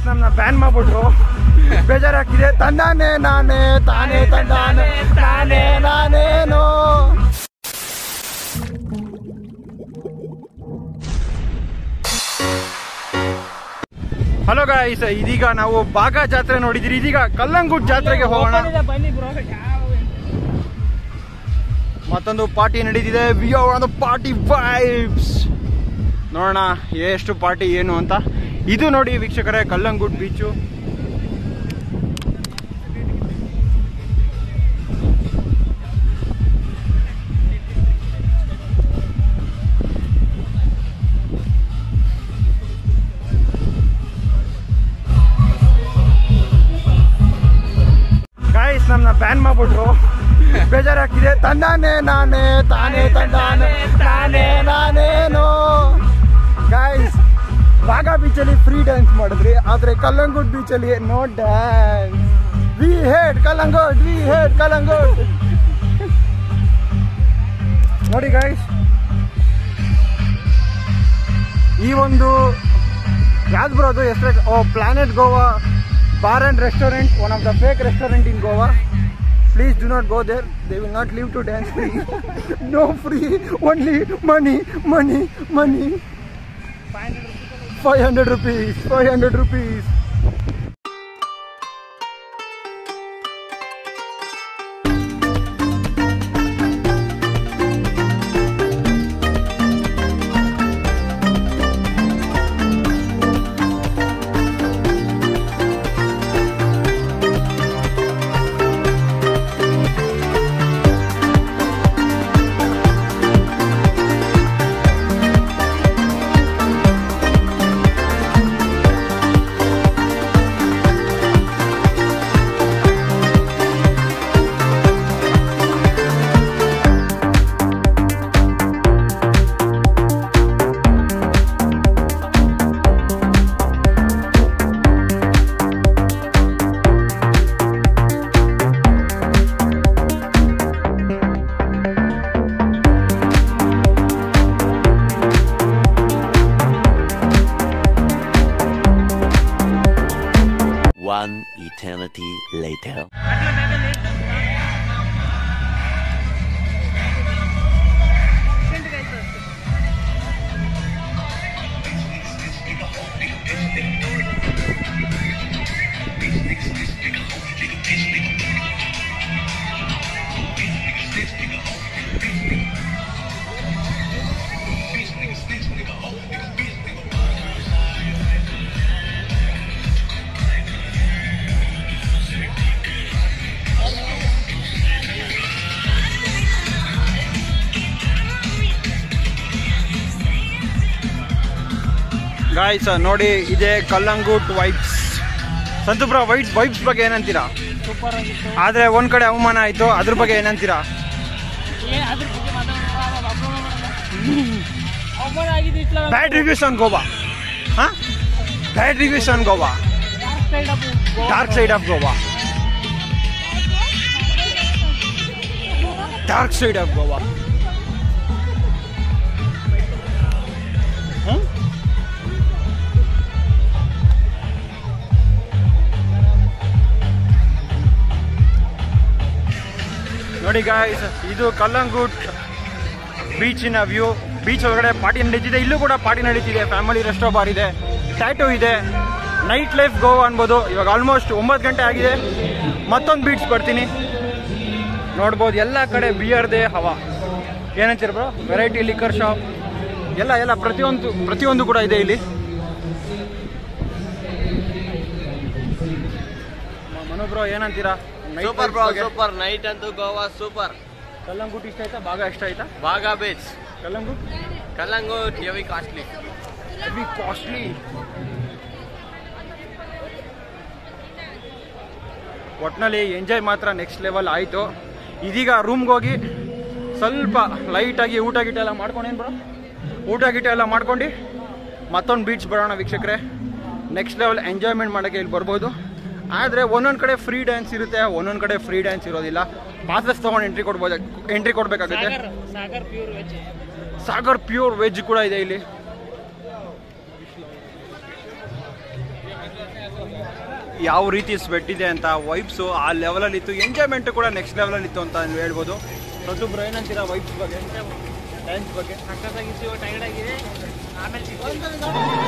ನಮ್ಮನ್ನ ಬ್ಯಾನ್ ಮಾಡ್ಬಿಟ್ರು ಬೇಜಾರಾಗ್ತಿದೆ ತಂದಾನೆ ನಾನೇ ತಾನೇ ತಂದಾನೆ ತಾನೇ ನಾನೇನು ಹಲೋ ಗಾಯ್ಸ್ ಇದೀಗ ನಾವು ಬಾಗ ಜಾತ್ರೆ ನೋಡಿದಿರಿ ಇದೀಗ ಕಲ್ಲಂಗುಟ್ ಜಾತ್ರೆಗೆ ಹೋಗೋಣ ಬನ್ನಿ ಬ್ರೋ ಮತ್ತೊಂದು ಪಾರ್ಟಿ ನಡೀತಿದೆ ವಿ ಆರ್ ಪಾರ್ಟಿ ವೈಬ್ಸ್ ನೋಡೋಣ ಎಷ್ಟು ಪಾರ್ಟಿ ಏನು ಅಂತ ಇದು ನೋಡಿ ವೀಕ್ಷಕರೇ ಕಲ್ಲಂಗುಟ್ ಬೀಚು ಗಾಯ್ಸ್ ನಮ್ಮನ್ನ ಬ್ಯಾನ್ ಮಾಡ್ಬಿಟ್ರು ಬೇಜಾರಾಗ್ತಿದೆ ತಂದಾನೆ ನಾನೇ ತಾನೇ ತಂದಾನೆ ತಾನೇ ನಾನೇನು ಗಾಯ್ಸ್ ಬಾಗ ಬೀಚಲ್ಲಿ ಫ್ರೀ ಡ್ಯಾನ್ಸ್ ಮಾಡಿದ್ರಿ ಆದ್ರೆ ಕಲ್ಲಂಗುಡ್ ಬೀಚಲ್ಲಿ no dance we hate Calangute we hate Calangute ನೋಡಿ ಗಾಯ್ಸ್ ಈ ಒಂದು ಯಾವ್ದು ಬರೋದು ಹೆಸರು ಓ planet Goa bar and restaurant one of the fake restaurant in Goa please do not go there they will not leave to dance free no free only money money money five hundred rupees five hundred rupees One eternity later. Guys ನೋಡಿ ಇದೇ Calangute vibes ಸಂತುಬ್ರ vibes vibes ಬಗ್ಗೆ ಏನಂತೀರಾ super ಆಗಿತ್ತು ಆದ್ರೆ ಒಂದ್ ಕಡೆ ಅವಮಾನ ಆಯ್ತು ಅದ್ರ ಬಗ್ಗೆ ಏನಂತೀರಾ ಏನ್ ಅದ್ರ ಬಗ್ಗೆ ಮಾತಾಡೋಣ ಅವಮಾನ ಆಗಿದೆ ಇಟ್ಲ ಬ್ಯಾಡ್ ರಿವ್ಯೂಸ್ ಆನ್ ಗೋವಾ ಹಾ bad reviews on Goa dark side of dark side of Goa dark side of Goa ನೋಡಿ ಗಾಯ್ಸ್ ಇದು ಕಲ್ಲಂಗುಟ್ ಬೀಚಿನ ವ್ಯೂ ಬೀಚ್ ಒಳಗಡೆ ಪಾರ್ಟಿ ನಡೀತಿದೆ ಇಲ್ಲೂ ಕೂಡ ಪಾರ್ಟಿ ನಡೀತಿದೆ ಫ್ಯಾಮಿಲಿ ರೆಸ್ಟೋ ಬಾರ್ ಇದೆ ಟ್ಯಾಟೂ ಇದೆ ನೈಟ್ ಲೈಫ್ ಗೋವಾ ಅನ್ಬೋದು ಇವಾಗ ಆಲ್ಮೋಸ್ಟ್ ಒಂಬತ್ತು ಗಂಟೆ ಆಗಿದೆ ಮತ್ತೊಂದು ಬೀಚ್ ಬರ್ತೀನಿ ನೋಡ್ಬೋದು ಎಲ್ಲ ಕಡೆ ಬಿಯರ್ದೆ ಹವಾ ಏನಂತೀರ ಬ್ರೋ ವೆರೈಟಿ ಲಿಕ್ಕರ್ ಶಾಪ್ ಎಲ್ಲ ಎಲ್ಲ ಪ್ರತಿಯೊಂದು ಪ್ರತಿಯೊಂದು ಕೂಡ ಇದೆ ಇಲ್ಲಿ ಮನು ಬ್ರೋ ಏನಂತೀರಾ Night ಸೂಪರ್ life ಬ್ರೋ ಬಗ್ಗೆ? ಸೂಪರ್ ನೈಟ್ ಅಂತೂ ಗೋವಾ ಸೂಪರ್ ಕಲ್ಲಂಗುಟ್ ಇಷ್ಟ ಆಯ್ತಾ ಭಾಗ ಇಷ್ಟ ಆಯ್ತಾ Baga beach Calangute Calangute heavy costly heavy costly ಒಟ್ನಲ್ಲಿ ಎಂಜಾಯ್ ಮಾತ್ರ ನೆಕ್ಸ್ಟ್ ಲೆವೆಲ್ ಆಯಿತು ಇದೀಗ ರೂಮ್ಗೆ ಹೋಗಿ ಸ್ವಲ್ಪ ಲೈಟಾಗಿ ಊಟ ಗೀಟ ಎಲ್ಲ ಮಾಡ್ಕೊಂಡೇನು ಬ್ರೋ ಊಟ ಗೀಟ ಎಲ್ಲ ಮಾಡ್ಕೊಂಡು ಮತ್ತೊಂದು ಬೀಚ್ ಬರೋಣ ವೀಕ್ಷಕರೇ ನೆಕ್ಸ್ಟ್ ಲೆವೆಲ್ ಎಂಜಾಯ್ಮೆಂಟ್ ಮಾಡೋಕ್ಕೆ ಇಲ್ಲಿ ಬರ್ಬೋದು ಆದರೆ ಒಂದೊಂದು ಕಡೆ ಫ್ರೀ ಡ್ಯಾನ್ಸ್ ಇರುತ್ತೆ ಒಂದೊಂದು ಕಡೆ ಫ್ರೀ ಡ್ಯಾನ್ಸ್ ಇರೋದಿಲ್ಲ ಪಾಸಸ್ ತೊಗೊಂಡು ಎಂಟ್ರಿ ಕೊಡ್ಬೋದು ಎಂಟ್ರಿ ಕೊಡಬೇಕಾಗುತ್ತೆ Sagar Sagar pure veg Sagar pure veg ಕೂಡ ಇದೆ ಇಲ್ಲಿ ಯಾವ ರೀತಿ ಸ್ವೆಟ್ ಇದೆ ಅಂತ ವೈಬ್ಸು ಆ ಲೆವೆಲಲ್ಲಿ ಇತ್ತು ಎಂಜಾಯ್ಮೆಂಟ್ ಕೂಡ ನೆಕ್ಸ್ಟ್ ಲೆವೆಲಲ್ಲಿ ಇತ್ತು ಅಂತ ನೀವು ಹೇಳ್ಬೋದು ಪ್ರತಿಯೊಬ್ಬರು ಏನಂತೀರಾ ವೈಬ್ಸ್ ಬಗ್ಗೆ ಡ್ಯಾನ್ಸ್ ಬಗ್ಗೆ ಸಕ್ಕತ್ತಾಗಿತ್ತು ಟೈರ್ಡ್ ಆಗಿದೆ ಆಮೇಲೆ ಸಿಗ್ತೀವಿ.